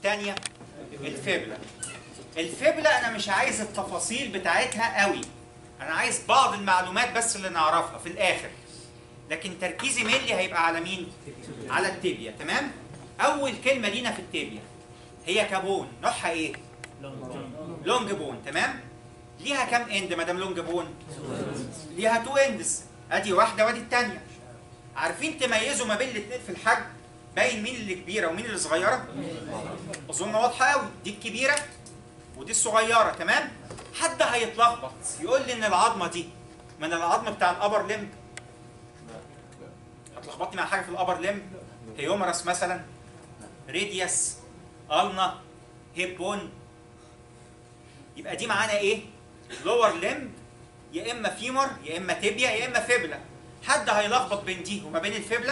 الثانيه الفيبلا الفيبلا انا مش عايز التفاصيل بتاعتها قوي انا عايز بعض المعلومات بس اللي نعرفها في الاخر لكن تركيزي ملي هيبقى على مين على التibia تمام اول كلمه لينا في التibia هي كابون نوعها ايه لونج بون تمام ليها كام اند ما دام لونج بون ليها تو اندز ادي واحده وادي الثانيه عارفين تميزوا ما بين الاثنين في الحجم باين مين اللي كبيره ومين اللي صغيره اظن واضحه قوي دي الكبيره ودي الصغيره تمام حد هيتلخبط يقول لي ان العظمه دي من العظم بتاع الابر لمب هتلخبطني مع حاجه في الابر لمب هيومرس مثلا ريديوس النا هيب بون يبقى دي معانا ايه لور لمب يا اما فيمر يا اما تibia يا اما فيبلا حد هيلخبط بين دي وما بين الفيبلا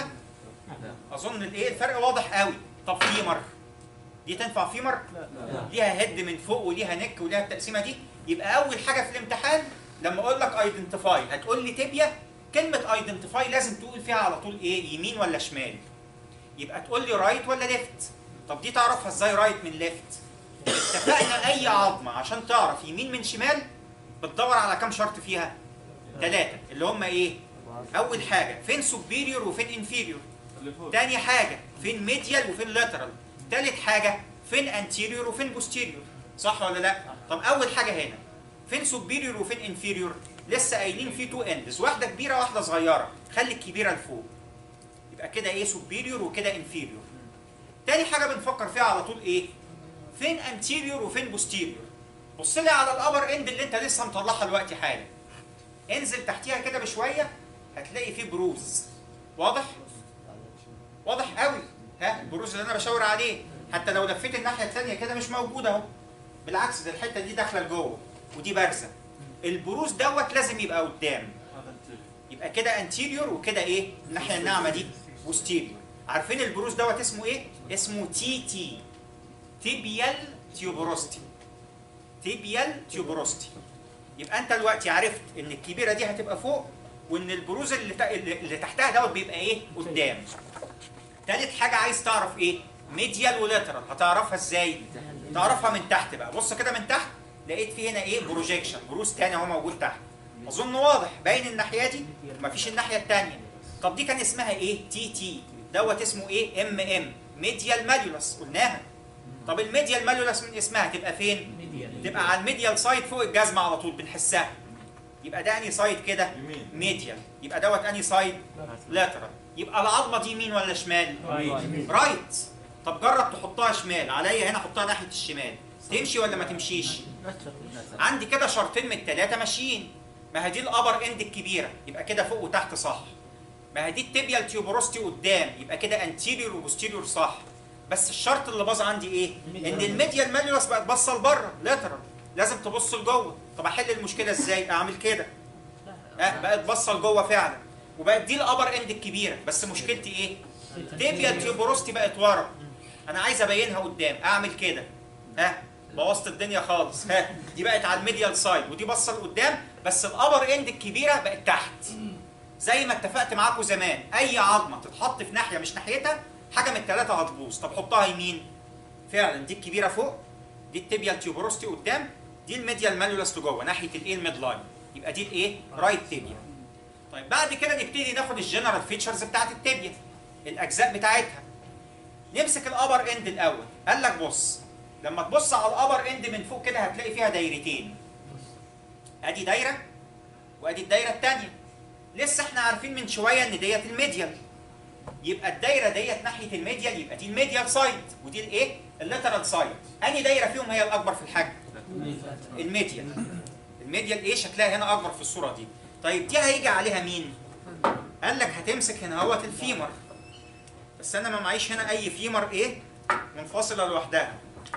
اظن الايه الفرق واضح قوي طب فيمر دي تنفع فيمر ليها هيد من فوق وليها نك وليها التقسيمه دي يبقى اول حاجه في الامتحان لما اقول لك ايدنتيفاي هتقول لي تibia كلمه ايدنتيفاي لازم تقول فيها على طول ايه يمين ولا شمال يبقى تقول لي رايت ولا ليفت طب دي تعرفها ازاي رايت من ليفت اتفقنا اي عظمه عشان تعرف يمين من شمال بتدور على كام شرط فيها ثلاثه اللي هم ايه اول حاجه فين سوبيريور وفين انفيريور تاني حاجه فين ميديال وفين لاترال تالت حاجه فين انتيريور وفين بوستيريور صح ولا لا طب اول حاجه هنا فين سوبيريور وفين انفيريور لسه قايلين في تو اندز واحده كبيره واحده صغيره خلي الكبيره لفوق يبقى كده ايه سوبيريور وكده انفيريور تاني حاجه بنفكر فيها على طول ايه فين انتيريور وفين بوستيريور بص لي على الابر اند اللي انت لسه مطلعها دلوقتي حالا انزل تحتيها كده بشويه هتلاقي فيه بروز واضح واضح قوي ها البروز اللي انا بشاور عليه حتى لو لفيت الناحيه الثانيه كده مش موجود اهو بالعكس ده الحته دي داخله لجوه ودي بارزه البروز دوت لازم يبقى قدام يبقى كده انتيريور وكده ايه الناحيه الناعمه دي بوستيريور عارفين البروز دوت اسمه ايه اسمه تي تي تيبيال تيوبروستي تيبيال تيوبروستي يبقى انت دلوقتي عرفت ان الكبيره دي هتبقى فوق وان البروز اللي, تا- اللي تحتها دوت بيبقى ايه قدام تالت حاجه عايز تعرف ايه ميديال ولاترال هتعرفها ازاي تعرفها من تحت بقى بص كده من تحت لقيت في هنا ايه بروجيكشن بروز تاني اهو موجود تحت اظن واضح باين الناحيه دي مفيش الناحيه الثانيه طب دي كان اسمها ايه تي تي دوت اسمه ايه ام ام ميديال ماليولس قلناها طب الميديال ماليولس من اسمها تبقى فين تبقى على الميديال سايد فوق الجزمه على طول بنحسها يبقى ده اني سايد كده يمين. ميديال يبقى دوت اني سايد لاترال يبقى العظمه دي يمين ولا شمال رايت طب جرب تحطها شمال عليا هنا حطها ناحيه الشمال تمشي ولا ما تمشيش عندي كده شرطين من الثلاثه ماشيين ما هي دي الابر اند الكبيره يبقى كده فوق وتحت صح ما هي دي التيبيال تيوبروستي قدام يبقى كده انتيريور وبوستيريور صح بس الشرط اللي باظ عندي ايه ان الميديال ماليولس بقت باصه لبره لاترال لازم تبص لجوه طب احل المشكله ازاي اعمل كده اه بقت باصه لجوه فعلا وبقت دي الابر اند الكبيره بس مشكلتي ايه تيبيال تيوبروستي بقت ورا انا عايز ابينها قدام اعمل كده ها بوظت الدنيا خالص ها دي بقت على الميديال سايد ودي باصه لقدام بس الابر اند الكبيره بقت تحت زي ما اتفقت معاكم زمان اي عظمه تتحط في ناحيه مش ناحيتها حاجه من الثلاثه هتبوظ طب حطها يمين فعلا دي الكبيره فوق دي التيبيال تيوبروستي قدام دي الميديال ماليولس لجوه ناحيه الايه الميد لاين يبقى دي الايه رايت تيبيا طيب بعد كده نبتدي ناخد الجنرال فيتشرز بتاعت التيبيا الاجزاء بتاعتها نمسك الابر اند الاول قال لك بص لما تبص على الابر اند من فوق كده هتلاقي فيها دايرتين ادي دايره وادي الدايره الثانيه لسه احنا عارفين من شويه ان ديت الميديال يبقى الدايره ديت ناحيه الميديال يبقى دي الميديال سايد ودي الايه اللاترال سايد انهي دايره فيهم هي الاكبر في الحجم الميديال الميديال ايه شكلها هنا اكبر في الصوره دي طيب دي هيجي عليها مين قال لك هتمسك هنا اهوت الفيمر بس انا ما معيش هنا اي فيمر ايه منفصله لوحدها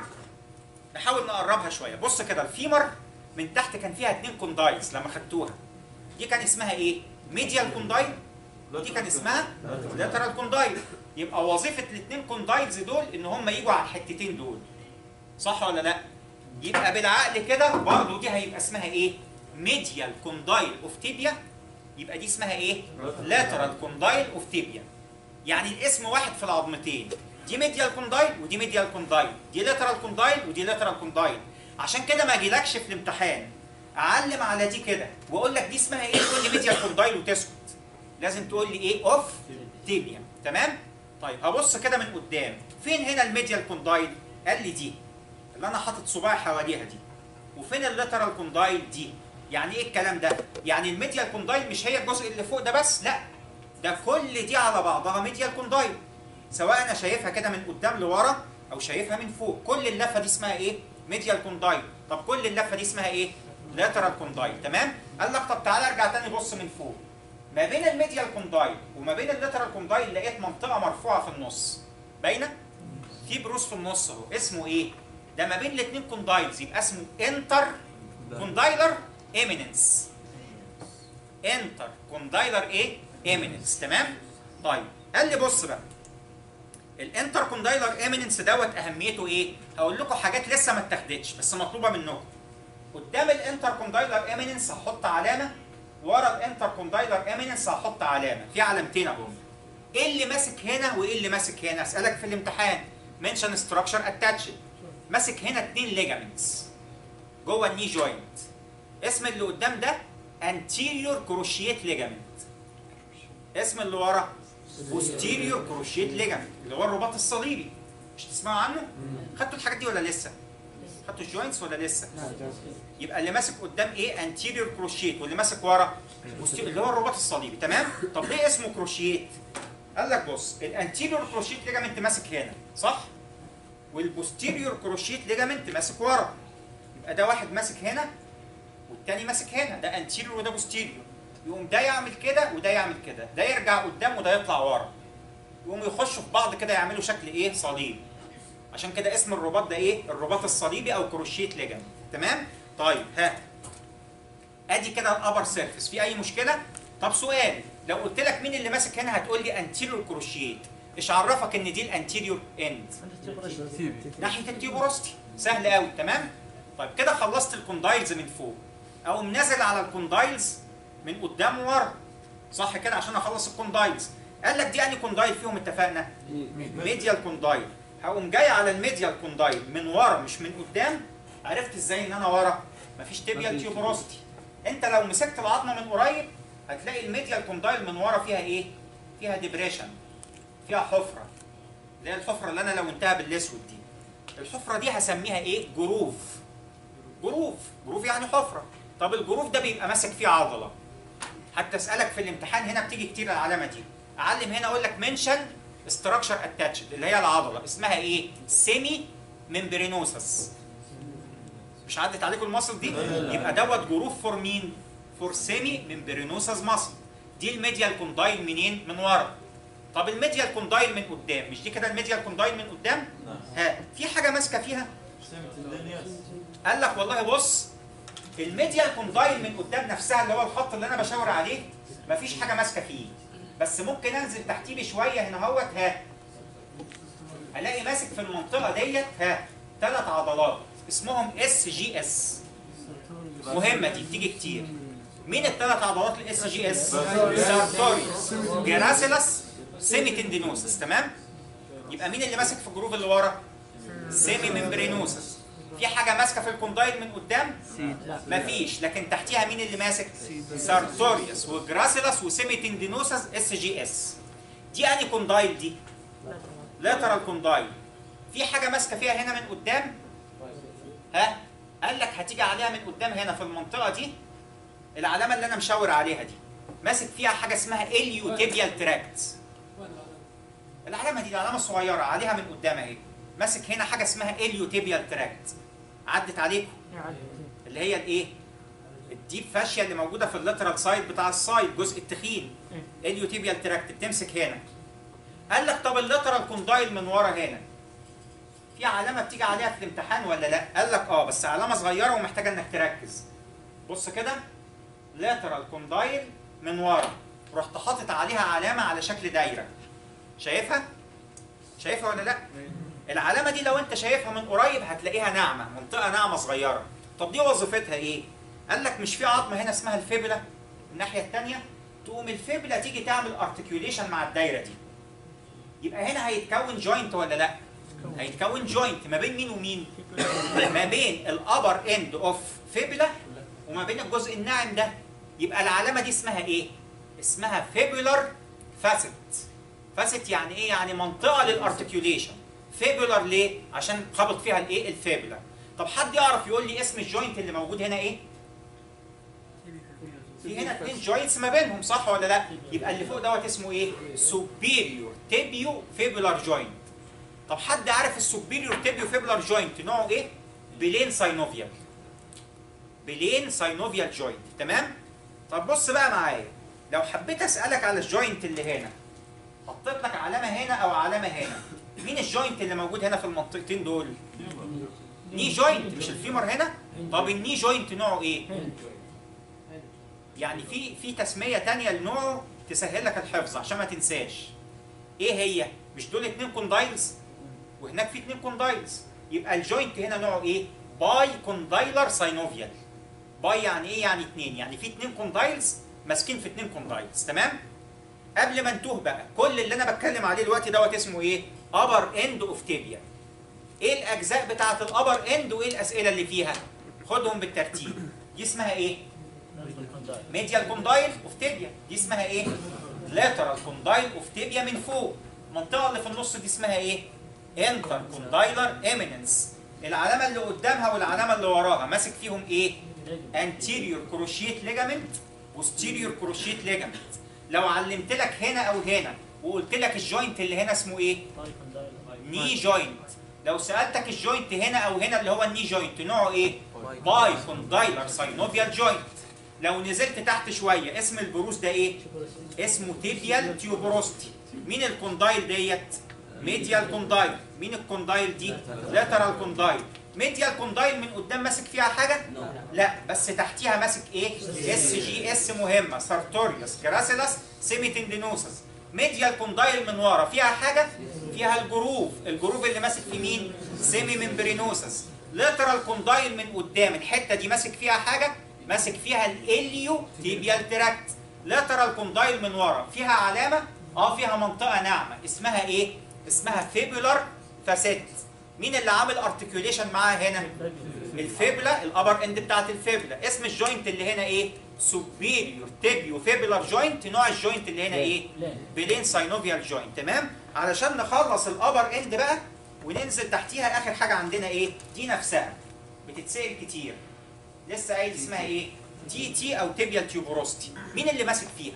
نحاول نقربها شويه بص كده الفيمر من تحت كان فيها اتنين كوندايلز لما خدتوها دي كان اسمها ايه ميديال كوندايل ودي كان اسمها لاترال كوندايل يبقى وظيفه الاثنين كوندايلز دول ان هم يجوا على الحتتين دول صح ولا لا يبقى بالعقل كده برضه دي هيبقى اسمها ايه ميديال كوندايل اوف تيبيا يبقى دي اسمها ايه لاترال كوندايل اوف تيبيا يعني الاسم واحد في العظمتين دي ميديال كوندايل ودي ميديال كوندايل دي لاترال كوندايل ودي لاترال كوندايل عشان كده ما اجيلكش في الامتحان اعلم على دي كده واقول لك دي اسمها ايه تقول لي ميديال كوندايل وتسكت لازم تقول لي ايه اوف تيبيا تمام طيب هبص كده من قدام فين هنا الميديال كوندايل قال لي دي اللي انا حاطط صباعي حواليها دي وفين اللاترال كوندايل دي يعني ايه الكلام ده يعني الميديال كوندايل مش هي الجزء اللي فوق ده بس لا ده كل دي على بعضها ميديال كوندايل سواء انا شايفها كده من قدام لورا او شايفها من فوق كل اللفه دي اسمها ايه ميديال كوندايل طب كل اللفه دي اسمها ايه لاترال كوندايل تمام قال لك طب تعالى ارجع تاني بص من فوق ما بين الميديال كوندايل وما بين اللاترال كوندايل لقيت منطقه مرفوعه في النص باينه في بروز في النص اهو اسمه ايه ده ما بين الاثنين كوندايلز يبقى اسمه انتر كوندايلر ايميننس انتر كوندايلر ايه ايميننس تمام طيب قال لي بص بقى الانتر كوندايلر ايميننس دوت اهميته ايه هقول لكم حاجات لسه ما اتاخدتش بس مطلوبه منكم قدام الانتر كوندايلر ايميننس هحط علامه ورا الانتر كوندايلر ايميننس هحط علامه في علامتين اهو ايه اللي ماسك هنا وايه اللي ماسك هنا اسالك في الامتحان منشن ستراكشر اتاتشد ماسك هنا اتنين ليجامنتس جوه الني جوينت اسم اللي قدام ده anterior cruciate ligament اسم اللي ورا posterior cruciate ligament اللي هو الرباط الصليبي مش تسمعوا عنه؟ خدتوا الحاجات دي ولا لسه؟ خدتوا الجوينتس ولا لسه؟ يبقى اللي ماسك قدام ايه؟ anterior cruciate واللي ماسك ورا posterior اللي هو الرباط الصليبي تمام؟ طب ليه اسمه كروشيت؟ قال لك بص الانتيريور كروشيت ليجامنت ماسك هنا صح؟ والبوستيريور كروشيت ليجامنت ماسك ورا يبقى ده واحد ماسك هنا والتاني ماسك هنا ده انتيريور وده بوستيريور يقوم ده يعمل كده وده يعمل كده ده يرجع قدام وده يطلع ورا يقوموا يخشوا في بعض كده يعملوا شكل ايه صليب عشان كده اسم الرباط ده ايه الرباط الصليبي او كروشيت ليجامنت تمام طيب ها ادي كده الابر سيرفيس في اي مشكله طب سؤال لو قلت لك مين اللي ماسك هنا هتقول لي انتيريور كروشيت ايش عرفك ان دي الانتيريور اند ناحيه التيوبروستي سهل قوي تمام طيب كده خلصت الكوندايلز من فوق اقوم نازل على الكوندايلز من قدام وورا صح كده عشان اخلص الكوندايلز قال لك دي انهي كوندايل فيهم اتفقنا ميديال كوندايل هقوم جاي على الميديال كوندايل من ورا مش من قدام عرفت ازاي ان انا ورا مفيش تيبيال تيوبروستي انت لو مسكت العظمه من قريب هتلاقي الميديال كوندايل من ورا فيها ايه فيها ديبريشن فيها حفره اللي هي الحفره اللي انا لونتها بالاسود دي الحفره دي هسميها ايه جروف جروف جروف يعني حفره طب الجروف ده بيبقى ماسك فيه عضله حتى اسالك في الامتحان هنا بتيجي كتير العلامه دي اعلم هنا اقول لك منشن ستراكشر اتاتشد اللي هي العضله اسمها ايه سيمي ممبرينوسس مش عدت عليكم المصل دي يبقى دوت جروف فور مين فور سيمي ممبرينوسس مصل دي الميديال كوندايل منين من ورا طب الميديال كوندايل من قدام مش دي كده الميديال كوندايل من قدام ها في حاجه ماسكه فيها قال لك والله بص الميديال كوندايل من قدام نفسها اللي هو الخط اللي انا بشاور عليه مفيش حاجه ماسكه فيه بس ممكن انزل تحتيه بشويه هنا اهوت ها الاقي ماسك في المنطقه ديت ها ثلاث عضلات اسمهم اس جي اس مهمه دي بتيجي كتير مين الثلاث عضلات الاس جي اس سارتوريوس جراسيلاس سيمي تندينوسس تمام يبقى مين اللي ماسك في الجروف اللي ورا سيمي ممبرينوسس في حاجه ماسكه في الكوندايل من قدام مفيش لكن تحتيها مين اللي ماسك سارتوريوس وجراسيلاس وسيمي تندينوسس اس جي اس دي انهي كوندايل دي لاترال كوندايل في حاجه ماسكه فيها هنا من قدام ها قال لك هتيجي عليها من قدام هنا في المنطقه دي العلامه اللي انا مشاور عليها دي ماسك فيها حاجه اسمها اليوتيبيال تراكت العلامه دي العلامه الصغيره عليها من قدام اهي ماسك هنا حاجه اسمها اليوتيبيال تراكت عدت عليكم اللي هي الايه الديب فاشيا اللي موجوده في اللاترال سايد بتاع السايد الجزء التخين اليوتيبيال تراكت بتمسك هنا قال لك طب اللاترال كوندايل من ورا هنا في علامه بتيجي عليها في الامتحان ولا لا قال لك اه بس علامه صغيره ومحتاجه انك تركز بص كده لاترال كوندايل من ورا رحت حاطط عليها علامه على شكل دايره شايفها شايفها ولا لا العلامه دي لو انت شايفها من قريب هتلاقيها ناعمه منطقه ناعمه صغيره طب دي وظيفتها ايه قال لك مش في عظمه هنا اسمها الفيبula الناحيه الثانيه تقوم الفيبula تيجي تعمل ارتكيوليشن مع الدايره دي يبقى هنا هيتكون جوينت ولا لا هيتكون جوينت ما بين مين ومين ما بين الابر اند اوف فيبولا وما بين الجزء الناعم ده يبقى العلامه دي اسمها ايه اسمها فيبولار فاسيت فاسيت يعني ايه يعني منطقه للارتكيوليشن فيبولار ليه عشان خبط فيها الايه الفيبولا طب حد يعرف يقول لي اسم الجوينت اللي موجود هنا ايه في هنا اثنين جوينتس ما بينهم صح ولا لا يبقى اللي فوق دوت اسمه ايه سوبيريور تيبيو فيبولار جوينت طب حد عارف السوبيريور تيبيو فيبولار جوينت نوعه ايه بلين ساينوفيال بلين ساينوفيال جوينت تمام طب بص بقى معايا لو حبيت اسالك على الجوينت اللي هنا حطيت لك علامه هنا او علامه هنا مين الجوينت اللي موجود هنا في المنطقتين دول ني جوينت مش الفيمر هنا طب الني جوينت نوعه ايه يعني في في تسميه تانية لنوعه تسهل لك الحفظ عشان ما تنساش ايه هي مش دول اتنين كوندايلز وهناك في اتنين كوندايلز يبقى الجوينت هنا نوعه ايه باي كوندايلر ساينوفيال باي يعني ايه يعني اتنين يعني في اتنين كوندايلز ماسكين في اتنين كوندايلز تمام قبل ما نتوه بقى كل اللي انا بتكلم عليه دلوقتي دوت اسمه ايه ابر اند اوف تيبيا ايه الاجزاء بتاعه الابر اند وايه الاسئله اللي فيها خدهم بالترتيب دي اسمها ايه ميديال كوندايل اوف تيبيا دي اسمها ايه لاترال كوندايل اوف تيبيا من فوق المنطقه اللي في النص دي اسمها ايه انتر كوندايلر ايميننس العلامه اللي قدامها والعلامه اللي وراها ماسك فيهم ايه anterior cruciate ligament posterior cruciate ligament لو علمت لك هنا او هنا وقلت لك الجوينت اللي هنا اسمه ايه ني جوينت لو سالتك الجوينت هنا او هنا اللي هو الني جوينت نوعه ايه باي كوندايلر ساينوفيال جوينت لو نزلت تحت شويه اسم البروز ده ايه اسمه تيبيال تيوبروستي مين الكوندايل ديت ميديال كوندايل مين الكوندايل دي لاترال كوندايل ميديال كوندايل من قدام ماسك فيها حاجه لا بس تحتيها ماسك ايه اس جي اس مهمه سارتوريوس جراسيلاس سيميتندينوسس ميديال كوندايل من ورا فيها حاجه فيها الجروف الجروف اللي ماسك في مين سيمي ممبرينوسس لاترال كوندايل من قدام الحته دي ماسك فيها حاجه ماسك فيها الاليو تيبيال تراكت لاترال كوندايل من ورا فيها علامه اه فيها منطقه ناعمه اسمها ايه اسمها فيبولار فاسيت مين اللي عامل ارتكيوليشن معاها هنا الفيبلا الابر اند بتاعت الفيبلا اسم الجوينت اللي هنا ايه سوبيريور تيبيو فيبولار جوينت نوع الجوينت اللي هنا ايه بلين ساينوفيال جوينت تمام علشان نخلص الابر اند بقى وننزل تحتيها اخر حاجه عندنا ايه دي نفسها بتتسال كتير لسه قايل اسمها ايه تي تي او تيبيال تيوبروستي مين اللي ماسك فيها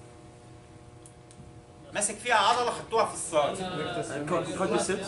ماسك فيها عضله خدتوها في الصاج كوادريسبس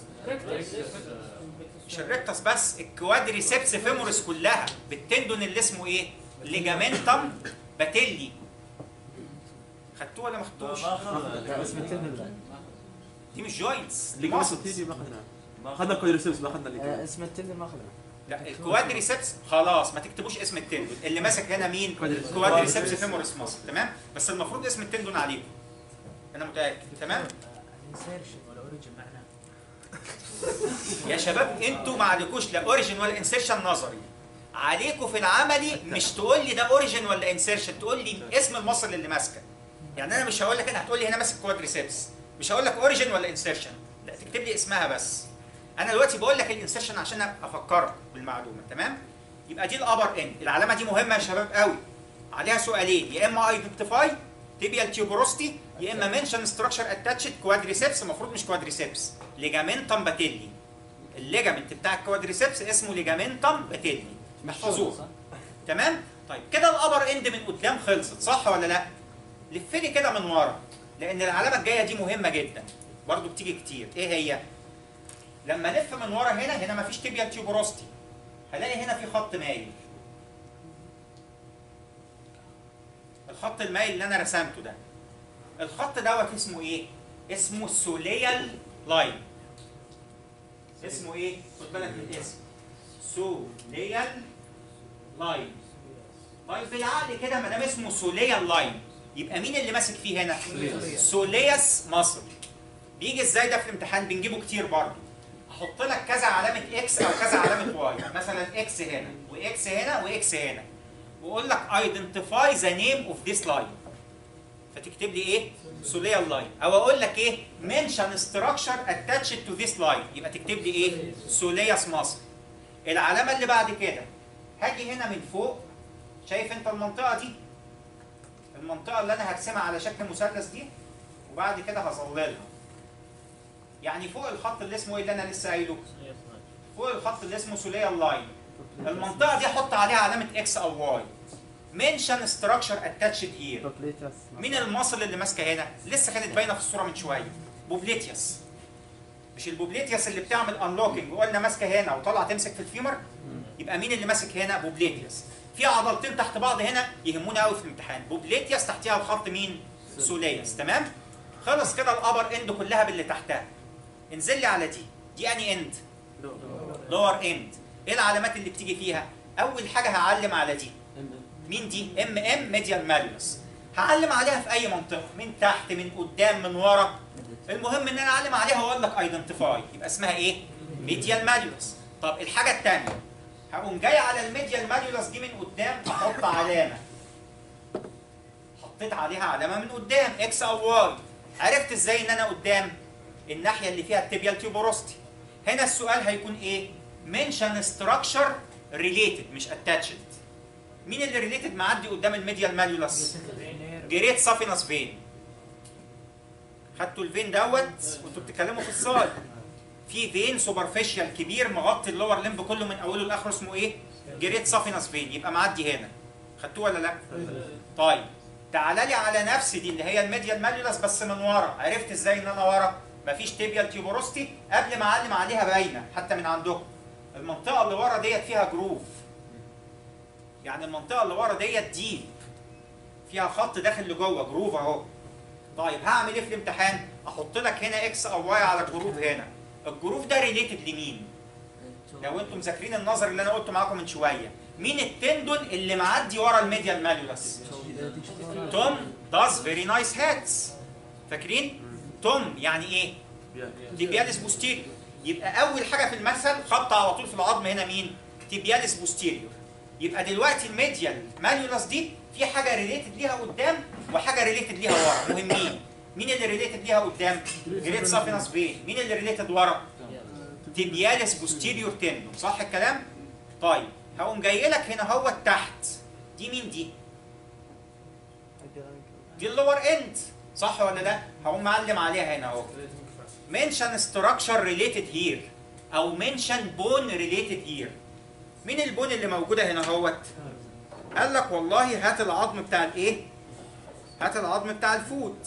مش الريكتس بس الكوادريسبس فيمورس كلها بالتندون اللي اسمه ايه ليجامنتم باتيلي خدتوه ولا ما خدتوش اسم التندن لا دي مش جوينتس دي اللي جنب muscles. التيجي ما اخذناه اخذنا كوادريسبس ما اخذنا اللي آه، جنب. اسم التندر ما اخذها لا الكوادريسبس خلاص ما تكتبوش اسم التندون اللي ماسك هنا مين كوادريسبس. كوادريسبس فيمورس ماسل تمام بس المفروض اسم التندون عليكم انا متاكد تمام انسيرشن ولا اوريجن معناه يا شباب انتوا ما عليكوش لا اوريجن ولا انسيرشن نظري عليكوا في العملي مش تقول لي ده اوريجن ولا انسيرشن تقول لي اسم المصل اللي ماسكه يعني انا مش هقول لك انت هتقول لي هنا ماسك كوادريسبس مش هقول لك اوريجن ولا انسيرشن لا تكتب لي اسمها بس انا دلوقتي بقول لك الانسيرشن عشان افكرك بالمعلومه تمام يبقى دي الابر اند العلامه دي مهمه يا شباب قوي عليها سؤالين يا اما ايدنتيفاي تيبيال تيوبروستي يا اما منشن ستراكشر اتاتشد كوادريسبس المفروض مش كوادريسبس ليجامنتم باتيلي الليجامنت بتاع الكوادريسبس اسمه ليجامنتم باتيلي محفظوه تمام طيب كده الابر اند من قدام خلصت صح ولا لا لف لي كده من ورا لان العلامه الجايه دي مهمه جدا برضو بتيجي كتير ايه هي لما الف من ورا هنا هنا مفيش تيبيال تيوبروستي هلاقي هنا في خط مايل الخط المايل اللي انا رسمته ده الخط دوت اسمه ايه اسمه سوليال لاين اسمه ايه خد بالك من الاسم سوليال لاين طيب بالعقل كده ما دام اسمه سوليال لاين يبقى مين اللي ماسك فيه هنا سولياس مصر بيجي ازاي ده في الامتحان بنجيبه كتير برضه احط لك كذا علامه اكس او كذا علامه واي مثلا اكس هنا واكس هنا واكس هنا واقول لك ايدنتيفاي ذا نيم اوف ذيس لاين فتكتب لي ايه سوليال لاين او اقول لك ايه منشن ستراكشر اتاتشد تو ذيس لاين يبقى تكتب لي ايه سولياس ماسل العلامه اللي بعد كده هاجي هنا من فوق شايف انت المنطقه دي المنطقه اللي انا هرسمها على شكل مثلث دي وبعد كده هظللها يعني فوق الخط اللي اسمه ايه اللي انا لسه قايله فوق الخط اللي اسمه سوليال لاين المنطقه دي احط عليها علامه اكس او واي منشن ستراكشر اتاتشد هير مين المصل اللي ماسكه هنا لسه كانت باينه في الصوره من شويه بوبليتيوس مش البوبليتيوس اللي بتعمل انلوكينج وقلنا ماسكه هنا وطالعه تمسك في الفيمر يبقى مين اللي ماسك هنا بوبليتيوس في عضلتين تحت بعض هنا يهمونا قوي في الامتحان بوبليتيوس تحتها الخط مين سوليوس تمام خلص كده الابر اند كلها باللي تحتها انزل لي على دي دي اني اند لور اند ايه العلامات اللي بتيجي فيها اول حاجه هعلم على دي مين دي ام ام ميديال ماليوس هعلم عليها في اي منطقه من تحت من قدام من ورا المهم ان انا اعلم عليها واقول لك ايدنتيفاي يبقى اسمها ايه ميديال ماليوس طب الحاجه الثانيه هقوم جاي على الميديال ماليوس دي من قدام احط علامه حطيت عليها علامه من قدام اكس او واي عرفت ازاي ان انا قدام الناحيه اللي فيها التيبيال تيوبروستي هنا السؤال هيكون ايه منشن ستراكشر ريليتد مش اتاتشد مين اللي ريليتد معدي قدام الميديال ماليولس جريت سافينس فين خدتوا الفين دوت وانتوا بتتكلموا في الصال في فين سوبرفيشال كبير مغطي اللور لمب كله من اوله لاخره اسمه ايه جريت سافينس فين يبقى معدي هنا خدتوه ولا لا طيب تعالى لي على نفس دي اللي هي الميديال ماليولس بس من ورا عرفت ازاي ان انا ورا مفيش تيبيال تيوبروستي قبل ما اعلم عليها باينه حتى من عندكم المنطقه اللي ورا ديت فيها جروف يعني المنطقه اللي ورا ديت ديب فيها خط داخل لجوه جروف اهو طيب هعمل ايه في الامتحان احط لك هنا اكس او واي على الجروف هنا الجروف ده ريليتد لمين لو انتم مذاكرين النظر اللي انا قلته معاكم من شويه مين التندون اللي معدي ورا الميديال ماليولس توم داز فيري نايس هاتس فاكرين توم يعني ايه تيبياليس بوستيريور يبقى اول حاجه في المثل خبط على طول في العظم هنا مين تيبياليس بوستيريور يبقى دلوقتي الميديال مانيولس دي في حاجه ريليتد ليها قدام وحاجه ريليتد ليها ورا مهمين مين اللي ريليتد ليها قدام جريت سافينس فين مين اللي ريليتد ورا تيبياليس بوستيريور تندون صح الكلام طيب هقوم جاي لك هنا هو تحت دي مين دي دي اللور اند صح ولا لا هقوم معلم عليها هنا اهو منشن ستراكشر ريليتد هير او منشن بون ريليتد هير مين البون اللي موجوده هنا اهوت قال لك والله هات العظم بتاع الايه هات العظم بتاع الفوت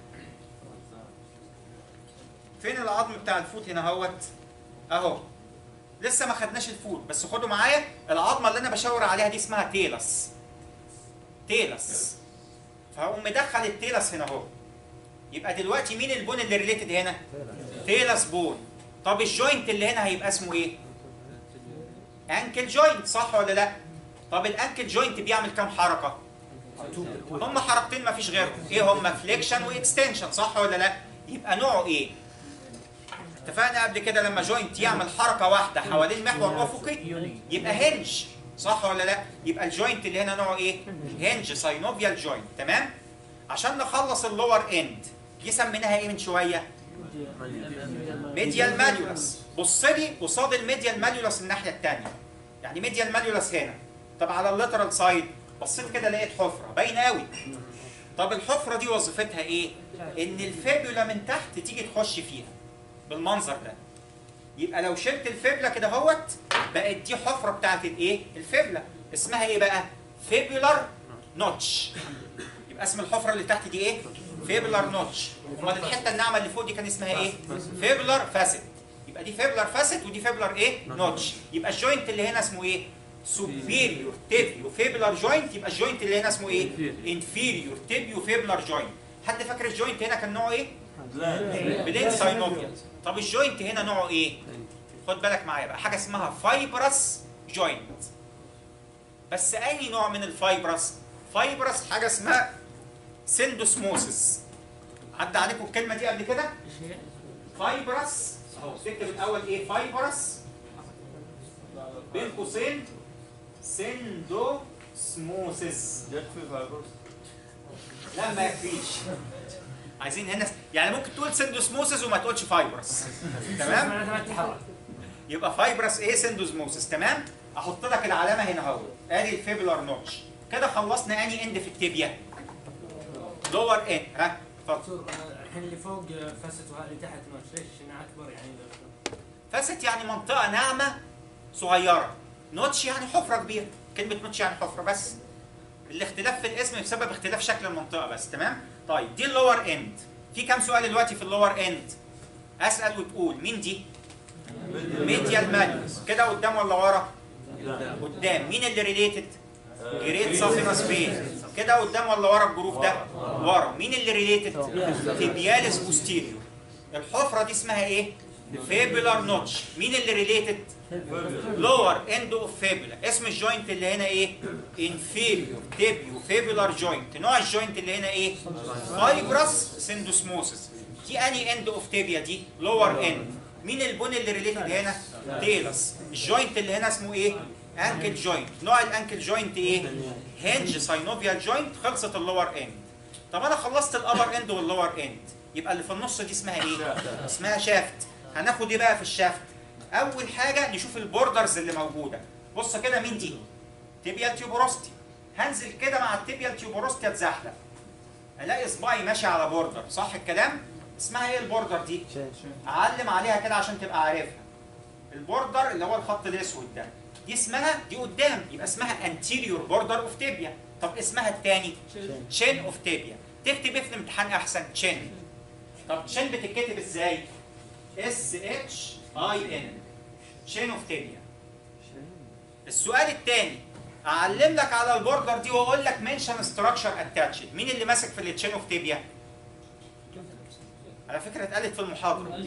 فين العظم بتاع الفوت هنا اهوت اهو لسه ما خدناش الفوت بس خدوا معايا العظمه اللي انا بشاور عليها دي اسمها تيلس تيلس فهقوم مدخل التيلس هنا اهو يبقى دلوقتي مين البون اللي ريليتد هنا تيلس بون طب الجوينت اللي هنا هيبقى اسمه ايه انكل جوينت صح ولا لا طب الانكل جوينت بيعمل كام حركه هم حركتين ما فيش غيرهم ايه هم فليكشن واكستنشن صح ولا لا يبقى نوعه ايه اتفقنا قبل كده لما جوينت يعمل حركه واحده حوالين محور افقي يبقى هنج صح ولا لا يبقى الجوينت اللي هنا نوعه ايه هنج ساينوفيال جوينت تمام عشان نخلص اللور اند دي سميناها ايه من شويه ميديال ماليولس بص لي قصاد الميديال ماليولس الناحيه الثانيه يعني ميديال ماليولس هنا طب على الليترال سايد بصيت كده لقيت حفره باينه قوي طب الحفره دي وظيفتها ايه ان الفيبولا من تحت تيجي تخش فيها بالمنظر ده يبقى لو شلت الفيبلا كده اهوت بقت دي حفره بتاعت الايه الفيبلا اسمها ايه بقى فيبولار نوتش يبقى اسم الحفره اللي تحت دي ايه فيبولار نوتش امال الحته الناعمه اللي فوق دي كان اسمها ايه فيبولار فاسيت يبقى دي فيبولار فاسيت ودي فيبولار ايه نوتش يبقى الجوينت اللي هنا اسمه ايه سوبيريور تيبيو فيبولار جوينت يبقى الجوينت اللي هنا اسمه ايه انفيريور تيبيو فيبولار جوينت حد فاكر الجوينت هنا كان نوعه ايه بلين ساينوفيال طب الجوينت هنا نوعه ايه خد بالك معايا بقى حاجه اسمها فايبرس جوينت بس اي نوع من الفايبرس فايبرس حاجه اسمها سندوسموسس عدى عليكم الكلمه دي قبل كده فايبرس اهو تكتب الاول ايه فايبرس بين قوسين سندوسموسس لا ما يكفيش عايزين هنا يعني ممكن تقول سندوسموسس وما تقولش فايبرس تمام معناتها ما تتحرك يبقى فايبرس ايه سندوزموسس تمام احط لك العلامه هنا اهو ادي الفيبولار نوتش كده خلصنا اني اند في التibia لور ان ها اتفضل دكتور آه، الحين اللي فوق آه، فست واللي تحت نوتش ليش انها اكبر يعني فست يعني منطقه ناعمه صغيره نوتش يعني حفره كبيره كلمه نوتش يعني حفره بس الاختلاف في الاسم بسبب اختلاف شكل المنطقه بس تمام طيب دي اللور اند في كام سؤال دلوقتي في اللور اند اسال وتقول مين دي ميديال ماليوس كده قدام ولا ورا قدام مين اللي ريليتد جريد سافينس بين كده قدام ولا ورا الجروف ده ورا مين اللي ريليتد تيبياليس بوستيريور الحفره دي اسمها ايه فيبولار نوتش مين اللي ريليتد لور اند اوف فيبولا اسم الجوينت اللي هنا ايه انفيريور تيبيو فيبولار جوينت نوع الجوينت اللي هنا ايه فايبرس سندوسموسس دي اني اند اوف تيبيا دي لور اند مين البون اللي ريليتد هنا تيلس الجوينت اللي هنا اسمه ايه انكل جوينت نوع الانكل جوينت ايه هنج ساينوفيال جوينت خلصت اللور اند طب انا خلصت الابر اند واللور اند يبقى اللي في النص دي اسمها ايه اسمها شافت هناخد ايه بقى في الشافت اول حاجه نشوف البوردرز اللي موجوده بص كده مين دي تيبيال تيوبروستي هنزل كده مع التيبيال تيوبروستي اتزحلق الاقي صباعي ماشي على بوردر صح الكلام اسمها ايه البوردر دي اعلم عليها كده عشان تبقى عارفها البوردر اللي هو الخط الاسود ده دي اسمها دي قدام يبقى اسمها anterior border of tibia طب اسمها الثاني chain of tibia تكتب ايه في الامتحان احسن chain طب chain بتتكتب ازاي اس اتش اي ان chain of tibia السؤال الثاني اعلم لك على البوردر دي واقول لك منشن ستراكشر اتاتشد مين اللي ماسك في التشين اوف تيبيا على فكره اتقالت في المحاضره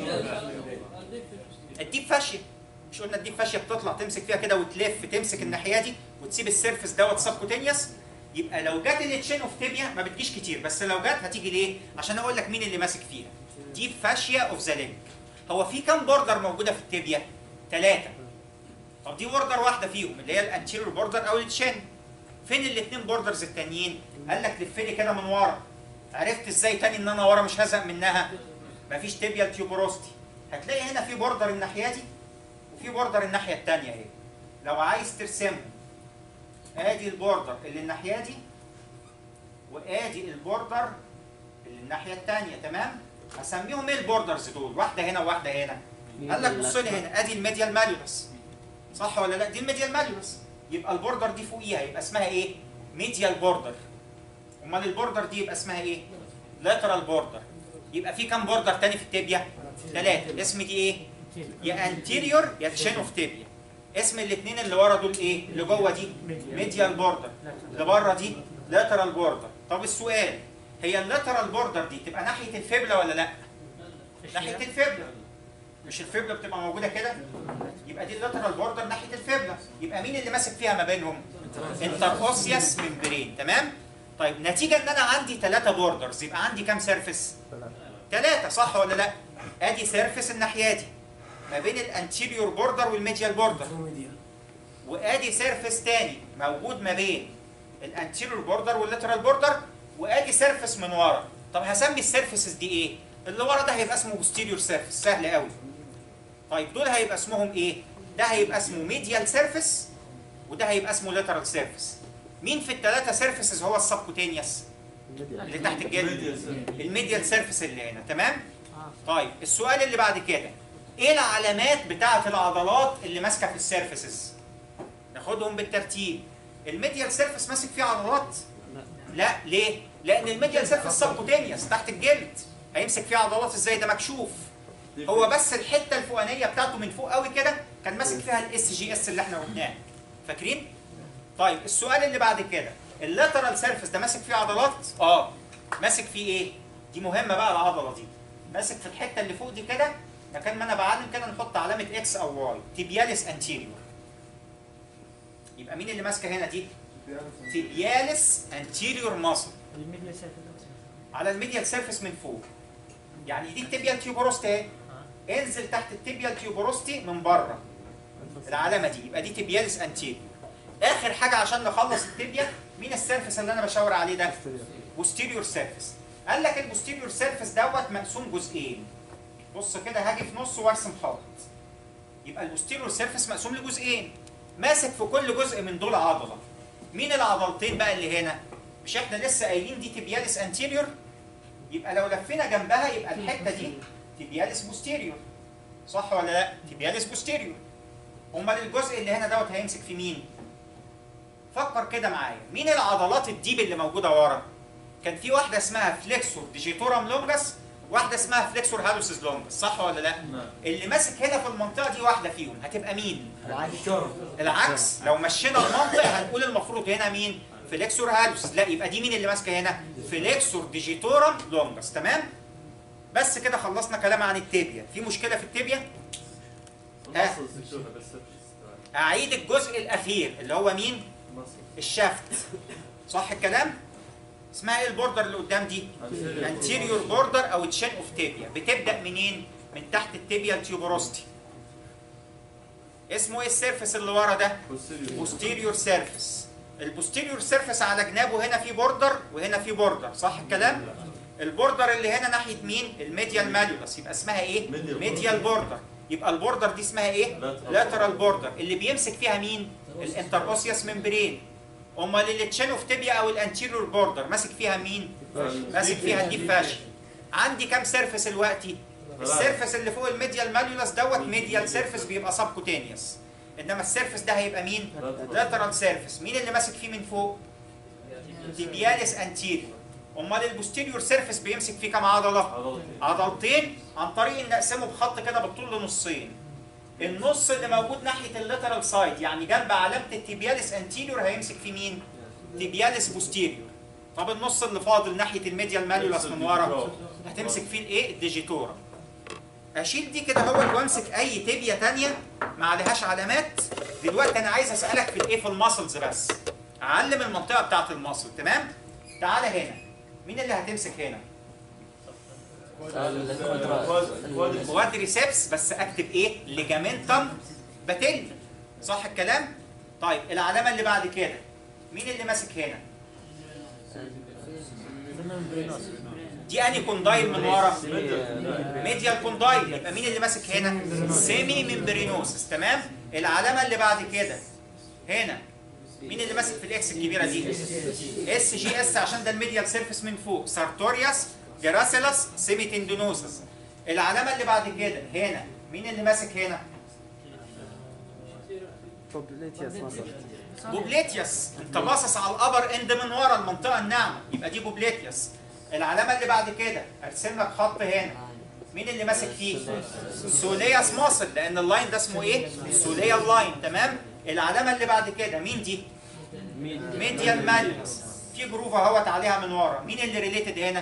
الديب فاشيه مش قلنا الديب فاشيه بتطلع تمسك فيها كده وتلف تمسك الناحيه دي وتسيب السيرفس دوت سبكوتينيوس يبقى لو جت التشين اوف تيبيا ما بتجيش كتير بس لو جت هتيجي ليه؟ عشان اقول لك مين اللي ماسك فيها ديب فاشيا اوف ذا ليج هو في كام بوردر موجوده في التيبيا؟ ثلاثه طب دي بوردر واحده فيهم اللي هي الانتيريور بوردر او التشين فين الاثنين بوردرز التانيين؟ قال لك لف لي كده من ورا عرفت ازاي تاني ان انا ورا مش هزق منها؟ مفيش تيبيال تيوبروستي هتلاقي هنا في بوردر الناحيه دي وفي بوردر الناحيه الثانيه اهي لو عايز ترسمهم ادي البوردر اللي الناحيه دي وادي البوردر اللي الناحيه الثانيه تمام هسميهم ايه البوردرز دول واحده هنا وواحده هنا قال لك بص لي هنا ادي الميديال ماليولس صح ولا لا دي الميديال ماليولس يبقى البوردر دي فوقيها يبقى اسمها ايه ميديال بوردر امال البوردر دي يبقى اسمها ايه لاترال بوردر يبقى في كام بوردر تاني في التيبيا ثلاثه اسم دي ايه يا انتيريور يا تشين اوف تيبيا اسم الاثنين اللي ورا دول ايه اللي جوه دي ميديال بوردر اللي بره دي لاترال بوردر طب السؤال هي اللاترال بوردر دي تبقى ناحيه الفيبلا ولا لا ناحيه الفيبلا مش الفيبلا بتبقى موجوده كده يبقى دي اللاترال بوردر ناحيه الفيبلا يبقى مين اللي ماسك فيها ما بينهم انتروسيوس ممبرين تمام طيب نتيجه ان انا عندي ثلاثه بوردرز يبقى عندي كام سيرفيس ثلاثه صح ولا لا ادي سيرفيس الناحيه دي ما بين الانتيريور بوردر والميديال بوردر وادي سيرفيس تاني موجود ما بين الانتيريور بوردر واللاترال بوردر وادي سيرفيس من ورا طب هسمي السيرفيسز دي ايه اللي ورا ده هيبقى اسمه بوستيريور سيرفيس سهل قوي طيب دول هيبقى اسمهم ايه ده هيبقى اسمه ميديال سيرفيس وده هيبقى اسمه لاترال سيرفيس مين في الثلاثه سيرفيسز هو السبكوتينيوس اللي تحت الجلد الميديال سيرفيس اللي هنا تمام طيب السؤال اللي بعد كده ايه العلامات بتاعه العضلات اللي ماسكه في السيرفيسز ناخدهم بالترتيب الميديال سيرفيس ماسك فيه عضلات لا ليه لان الميديال سيرفيس سبكوتينيوس تحت الجلد هيمسك فيه عضلات ازاي ده مكشوف هو بس الحته الفوقانيه بتاعته من فوق قوي كده كان ماسك فيها الاس جي اس اللي احنا قلناه فاكرين طيب السؤال اللي بعد كده اللاترال سيرفيس ده ماسك فيه عضلات اه ماسك فيه ايه دي مهمه بقى العضله دي ماسك في الحته اللي فوق دي كده مكان ما انا بعلم كده نحط علامه اكس او واي تيبياليس انتيريور يبقى مين اللي ماسكه هنا دي تيبياليس انتيريور ماسل الميديا سيرفيس على الميديال سيرفيس من فوق يعني دي التيبيال تيوبروستي اهي انزل تحت التيبيال تيوبروستي من بره العلامه دي يبقى دي تيبياليس انتيريور اخر حاجه عشان نخلص التيبيا مين السيرفيس اللي انا بشاور عليه ده بوستيريور سيرفيس قال لك البوستيريور سيرفيس دوت مقسوم جزئين بص كده هاجي في نصه وارسم خط يبقى البوستيريور سيرفيس مقسوم لجزئين ماسك في كل جزء من دول عضله مين العضلتين بقى اللي هنا مش احنا لسه قايلين دي تيبياليس انتيريور يبقى لو لفينا جنبها يبقى الحته دي تيبياليس بوستيريور صح ولا لا تيبياليس بوستيريور امال الجزء اللي هنا دوت هيمسك في مين فكر كده معايا مين العضلات الديب اللي موجوده ورا كان في واحده اسمها فليكسور ديجيتورام لونجس واحده اسمها فليكسور هالوسيس لونجس صح ولا لا اللي ماسك هنا في المنطقه دي واحده فيهم هتبقى مين العكس لو مشينا المنطق هنقول المفروض هنا مين فليكسور هالوسيس لا يبقى دي مين اللي ماسكه هنا فليكسور ديجيتورام لونجس تمام بس كده خلصنا كلام عن التibia في مشكله في التibia ها. المصل دكتور بس surface. اعيد الجزء الاخير اللي هو مين مصل. الشافت صح الكلام اسمها ايه البوردر اللي قدام دي انتيريور بوردر او تشين اوف تيبيا بتبدا منين من تحت التيبيا التيوبروستي اسمه ايه السيرفس اللي ورا ده Posterior. بوستيريور سيرفيس البوستيريور سيرفيس على جنابه هنا في بوردر وهنا في بوردر صح الكلام البوردر اللي هنا ناحيه مين الميديال ماليولس يبقى اسمها ايه Medial ميديال بوردر يبقى البوردر دي اسمها ايه Lateral. لاترال بوردر اللي بيمسك فيها مين الانتروسيوس ممبرين امال اللي تشين اوف تيبيا او الانتيريور بوردر ماسك فيها مين ماسك فيها الديب فاشن عندي كام سيرفيس دلوقتي السيرفيس اللي فوق الميديال ماليولس دوت ميديال سيرفيس بيبقى سبكوتينيوس انما السيرفيس ده هيبقى مين لاترال سيرفيس مين اللي ماسك فيه من فوق تيبياليس انتيريور امال البوستيريور سيرفيس بيمسك فيه كام عضله عضلتين. عضلتين عن طريق ان نقسمه بخط كده بالطول لنصين النص اللي موجود ناحيه اللاترال سايد يعني جنب علامه التيبياليس انتيريور هيمسك فيه مين تيبياليس بوستيريور طب النص اللي فاضل ناحيه الميديال ماليولاس من ورا هتمسك فيه الايه الديجيتورا اشيل دي كده هو وامسك اي تibia تانية ما عليهاش علامات دلوقتي انا عايز اسالك في الايه في الماسلز بس اعلم المنطقه بتاعت الماسل تمام تعالى هنا مين اللي هتمسك هنا كوادريسبس بس اكتب ايه ليجامنتم باتيلي صح الكلام طيب العلامه اللي بعد كده مين اللي ماسك هنا دي اني كوندايل من ورا ميديال كوندايل يبقى مين اللي ماسك هنا سيمي ممبرينوسس تمام العلامه اللي بعد كده هنا مين اللي ماسك في الاكس الكبيره دي اس جي اس عشان ده الميديال سيرفيس من فوق سارتورياس جراسيلاس سيمي تندونوسس العلامه اللي بعد كده هنا مين اللي ماسك هنا بوبليتياس انت باصص على الابر اند من ورا المنطقه الناعمه يبقى دي بوبليتياس العلامه اللي بعد كده ارسم لك خط هنا مين اللي ماسك فيه سولياس ماسل لان اللاين ده اسمه ايه سوليا لاين تمام العلامه اللي بعد كده مين دي ميديال ماليوس في جروف اهوت عليها من ورا مين اللي ريليتد هنا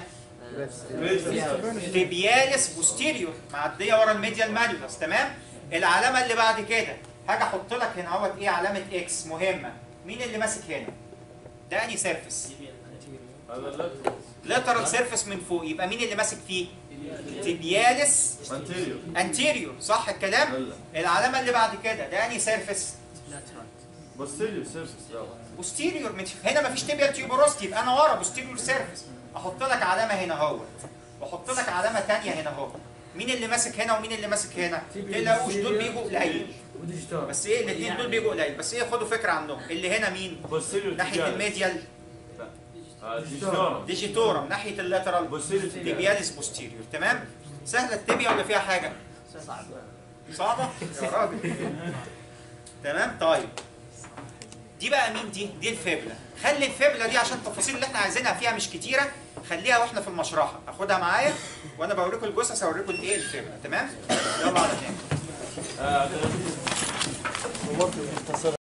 تيبياليس بوستيريور معديه ورا الميديال ماليوس تمام العلامه اللي بعد كده هاجي احط لك هنا اهوت ايه علامه اكس مهمه مين اللي ماسك هنا ده اني سيرفيس هذا اللاترال. لاترال سيرفيس من فوق يبقى مين اللي ماسك فيه تيبياليس Anterior. انتيريور صح الكلام هلا. العلامه اللي بعد كده ده اني سيرفيس Posterior surface ده. بوستيريور مش هنا مفيش تيبيال تيوبروستي يبقى انا ورا بوستيريور سيرفيس احط لك علامه هنا اهوت واحط لك علامه ثانيه هنا اهو مين اللي ماسك هنا ومين اللي ماسك هنا تلاقوش دول بيجوا قليل وديجيتال بس ايه الاثنين دول بيجوا قليل بس ايه خدوا فكره عنهم اللي هنا مين Posterior ناحيه tibialis. الميديال آه، digitorum. ديجيتورم ناحيه اللاترال Posterior tibialis. تيبياليس بوستيريور تمام سهله التبيا ولا فيها حاجه صعبه يا راجل تمام طيب دي بقى مين دي دي الفبله خلي الفبله دي عشان التفاصيل اللي احنا عايزينها فيها مش كتيره خليها واحنا في المشرحه اخدها معايا وانا بوريكم الجثث اوريكم الايه الفبله تمام يلا على تاني آه،